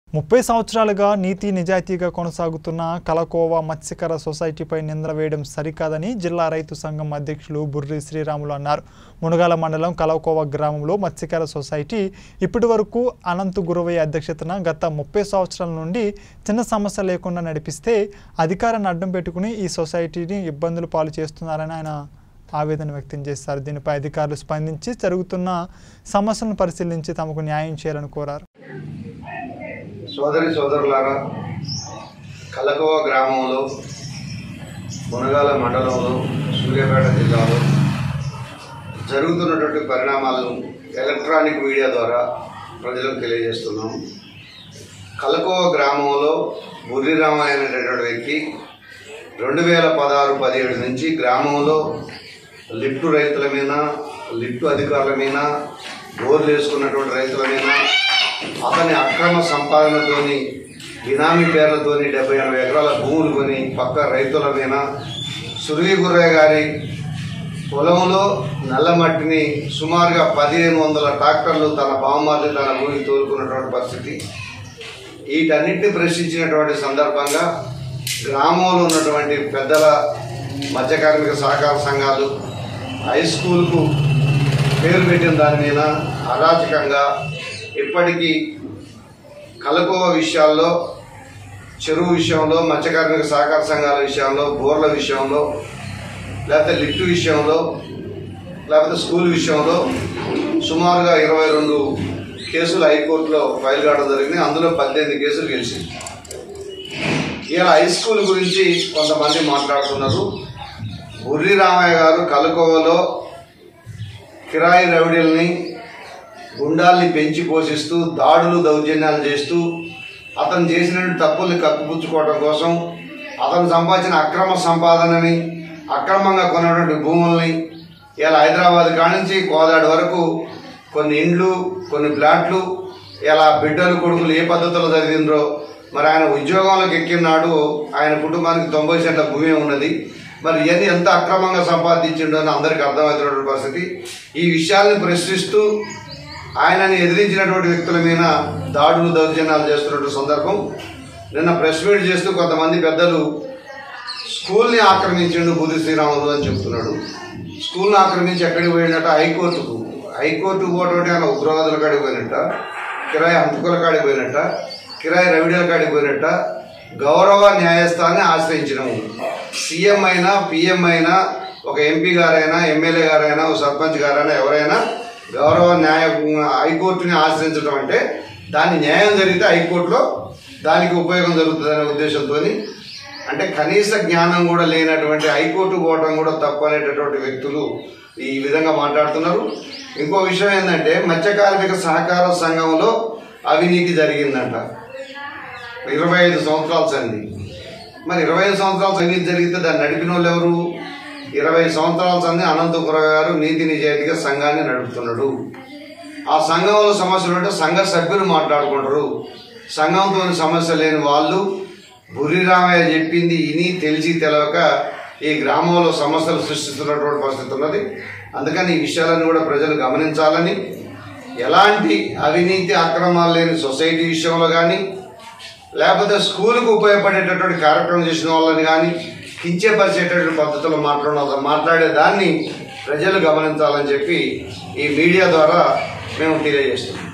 ముప్పై సంవత్సరాలుగా నీతి నిజాయితీగా కొనసాగుతున్న కలకోవా మత్స్యకార సొసైటీపై నిందల వేయడం సరికాదని జిల్లా రైతు సంఘం అధ్యక్షులు బుర్రి శ్రీరాములు అన్నారు మునగాల మండలం కలకోవా గ్రామంలో మత్స్యకార సొసైటీ ఇప్పటి వరకు అనంత్ గురవయ్య అధ్యక్షతన గత ముప్పై సంవత్సరాల నుండి చిన్న సమస్య లేకుండా నడిపిస్తే అధికారాన్ని అడ్డం పెట్టుకుని ఈ సొసైటీని ఇబ్బందులు పాలు చేస్తున్నారని ఆయన ఆవేదన వ్యక్తం చేశారు దీనిపై అధికారులు స్పందించి జరుగుతున్న సమస్యలను పరిశీలించి తమకు న్యాయం చేయాలని కోరారు సోదరి సోదరులారా కలకవ గ్రామంలో మునగాల మండలంలో సూర్యాపేట జిల్లాలో జరుగుతున్నటువంటి పరిణామాలను ఎలక్ట్రానిక్ మీడియా ద్వారా ప్రజలకు తెలియజేస్తున్నాం కలకోవ గ్రామంలో బుర్రి రామయ్య అనేటటువంటి వ్యక్తి రెండు వేల పదహారు పదిహేడు నుంచి గ్రామంలో లిఫ్ట్ రైతుల మీద లిఫ్ట్ అధికారుల మీద బోర్లు వేసుకున్నటువంటి రైతుల మీద అతని అక్రమ సంపాదనతోని బినామీ పేర్లతోని డెబ్బై ఎనభై ఎకరాల భూములు కొని పక్క రైతుల మీద సురవి గుర్రయ్య గారి పొలంలో నల్లమట్టిని సుమారుగా పదిహేను వందల ట్రాక్టర్లు తన బావమార్లు తన భూమికి తోలుకున్నటువంటి పరిస్థితి వీటన్నిటిని ప్రశ్నించినటువంటి సందర్భంగా గ్రామంలో ఉన్నటువంటి పెద్దల మత్స్య కార్మిక సహకార సంఘాలు హై స్కూల్కు పేరు పెట్టిన దాని మీద అరాచకంగా ఇప్పటికీ కలకోవ విషయాల్లో చెరువు విషయంలో మత్స్య కార్మిక సహకార సంఘాల విషయంలో బోర్ల విషయంలో లేకపోతే లిఫ్ట్ విషయంలో లేకపోతే స్కూల్ విషయంలో సుమారుగా ఇరవై రెండు కేసులు హైకోర్టులో ఫైల్ కావడం జరిగింది అందులో పద్దెనిమిది కేసులు గెలిచింది ఇలా హై స్కూల్ గురించి కొంతమంది మాట్లాడుతున్నారు బుర్రి రామయ్య గారు కలుకోవలో కిరాయి రౌడీల్ని గుండాల్ని పెంచి పోషిస్తూ దాడులు దౌర్జన్యాలు చేస్తూ అతను చేసిన తప్పుల్ని కప్పిపుచ్చుకోవడం కోసం అతను సంపాదించిన అక్రమ సంపాదనని అక్రమంగా కొన్నటువంటి భూముల్ని ఇలా హైదరాబాద్ కానించి కోదాడు వరకు కొన్ని ఇండ్లు కొన్ని ప్లాట్లు ఇలా బిడ్డలు కొడుకులు ఏ పద్ధతిలో చదివిండ్రో మరి ఆయన ఉద్యోగంలోకి ఎక్కినాడు ఆయన కుటుంబానికి తొంభై సెంట్ల భూమి ఉన్నది మరి ఇవన్నీ ఎంత అక్రమంగా సంపాదించిండో అని అందరికీ అర్థమవుతున్నటువంటి పరిస్థితి ఈ విషయాల్ని ప్రశ్నిస్తూ ఆయనని ఎదిరించినటువంటి వ్యక్తుల మీద దాడులు దౌర్జన్యాలు చేస్తున్నటువంటి సందర్భం నిన్న ప్రెస్ మీట్ చేస్తూ కొంతమంది పెద్దలు స్కూల్ని ఆక్రమించిండు బుద్ధి శ్రీరాములు అని చెప్తున్నాడు స్కూల్ని ఆక్రమించి ఎక్కడికి పోయినట్ట హైకోర్టుకు హైకోర్టుకు పోవటం ఆయన ఉగ్రవాదుల కాడికి పోయినట్ట కిరాయి హంతకుల కాడికి పోయినట్ట కిరాయి రవిడల కాడికి పోయినట్ట గౌరవ న్యాయస్థానాన్ని ఆశ్రయించినాము సీఎం అయినా పిఎం అయినా ఒక ఎంపీ గారైనా ఎమ్మెల్యే గారైనా ఒక సర్పంచ్ గారైనా ఎవరైనా గౌరవ న్యాయ హైకోర్టుని ఆశ్రయించడం అంటే దాని న్యాయం జరిగితే హైకోర్టులో దానికి ఉపయోగం జరుగుతుందనే ఉద్దేశంతో అంటే కనీస జ్ఞానం కూడా లేనటువంటి హైకోర్టు పోవటం కూడా తప్పు అనేటటువంటి వ్యక్తులు ఈ విధంగా మాట్లాడుతున్నారు ఇంకో విషయం ఏంటంటే మత్స్య కార్మిక సహకార సంఘంలో అవినీతి జరిగిందంట ఇరవై ఐదు సంవత్సరాల సంది మరి ఇరవై ఐదు సంవత్సరాల అవినీతి జరిగితే దాన్ని నడిపిన వాళ్ళు ఎవరు ఇరవై సంవత్సరాల సంది అనంతపుర గారు నీతి నిజాయితీగా సంఘాన్ని నడుపుతున్నాడు ఆ సంఘంలో సమస్యలు ఉంటే సంఘ సభ్యులు మాట్లాడుకుంటారు సంఘంతో సమస్య లేని వాళ్ళు బుర్రి రామయ్య చెప్పింది ఇని తెలిసి తెలవక ఈ గ్రామంలో సమస్యలు సృష్టిస్తున్నటువంటి పరిస్థితి ఉన్నది అందుకని ఈ విషయాలను కూడా ప్రజలు గమనించాలని ఎలాంటి అవినీతి అక్రమాలు లేని సొసైటీ విషయంలో కానీ లేకపోతే స్కూల్కు ఉపయోగపడేటటువంటి కార్యక్రమం చేసిన వాళ్ళని కానీ కించపరిచేటటువంటి పద్ధతిలో మాట్లాడ మాట్లాడే దాన్ని ప్రజలు గమనించాలని చెప్పి ఈ మీడియా ద్వారా మేము తెలియజేస్తున్నాం